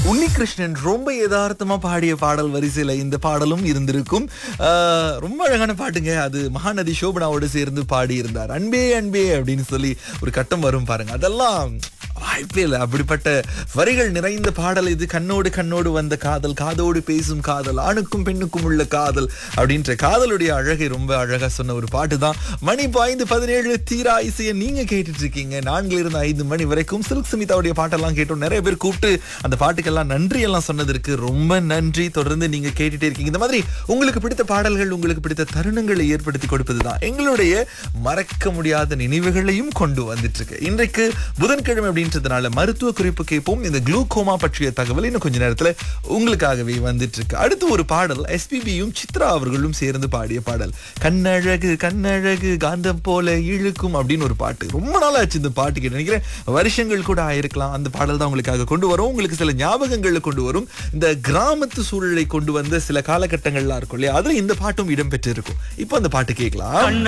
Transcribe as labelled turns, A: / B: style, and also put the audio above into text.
A: உன்னிகிருஷ்ணன் ரொம்ப யதார்த்தமா பாடிய பாடல் வரிசையில இந்த பாடலும் இருந்திருக்கும் ஆஹ், ரொம்ப அழகான பாட்டுங்க அது மகாநதி சோபனாவோடு சேர்ந்து பாடி இருந்தார் அன்பே அன்பே அப்படின்னு சொல்லி ஒரு கட்டம் வரும் பாருங்க அதெல்லாம் வாய்ப்பே இல்லை அப்படிப்பட்ட வரிகள் நிறைந்த பாடல் இது கண்ணோடு கண்ணோடு வந்த காதல் காதோடு பேசும் காதல் ஆணுக்கும் பெண்ணுக்கும் உள்ள காதல் அப்படின்ற காதலுடைய அழகை ரொம்ப அழகா சொன்ன ஒரு பாட்டு தான் மணி பாய்ந்து பதினேழு தீரா இசையை நீங்க கேட்டுட்டு இருக்கீங்க நான்குல இருந்து ஐந்து மணி வரைக்கும் சில்க் சுமிதாவுடைய பாட்டெல்லாம் கேட்டோம் நிறைய பேர் கூப்பிட்டு அந்த பாட்டுக்கெல்லாம் நன்றி எல்லாம் சொன்னதற்கு ரொம்ப நன்றி தொடர்ந்து நீங்க கேட்டுட்டே இருக்கீங்க இந்த மாதிரி உங்களுக்கு பிடித்த பாடல்கள் உங்களுக்கு பிடித்த தருணங்களை ஏற்படுத்தி கொடுப்பதுதான் எங்களுடைய மறக்க முடியாத நினைவுகளையும் கொண்டு வந்துட்டு இருக்கு இன்றைக்கு புதன்கிழமை அப்படின்றதுனால மருத்துவ குறிப்பு கேட்போம் இந்த குளூகோமா பற்றிய தகவல் இன்னும் கொஞ்ச நேரத்துல உங்களுக்காகவே வந்துட்டு இருக்கு அடுத்து ஒரு பாடல் எஸ்பிபியும் சித்ரா அவர்களும் சேர்ந்து பாடிய பாடல் கண்ணழகு கண்ணழகு காந்தம் போல இழுக்கும் அப்படின்னு ஒரு பாட்டு ரொம்ப நாள் ஆச்சு இந்த பாட்டு கேட்டு நினைக்கிறேன் வருஷங்கள் கூட ஆயிருக்கலாம் அந்த பாடல் தான் உங்களுக்காக கொண்டு வரும் உங்களுக்கு சில ஞாபகங்களை கொண்டு வரும் இந்த கிராமத்து சூழலை கொண்டு வந்த சில காலகட்டங்கள்லாம் இருக்கும் இல்லையா அதுல இந்த பாட்டும் இடம்பெற்று இருக்கும் இப்போ அந்த பாட்டு கேட்கலாம்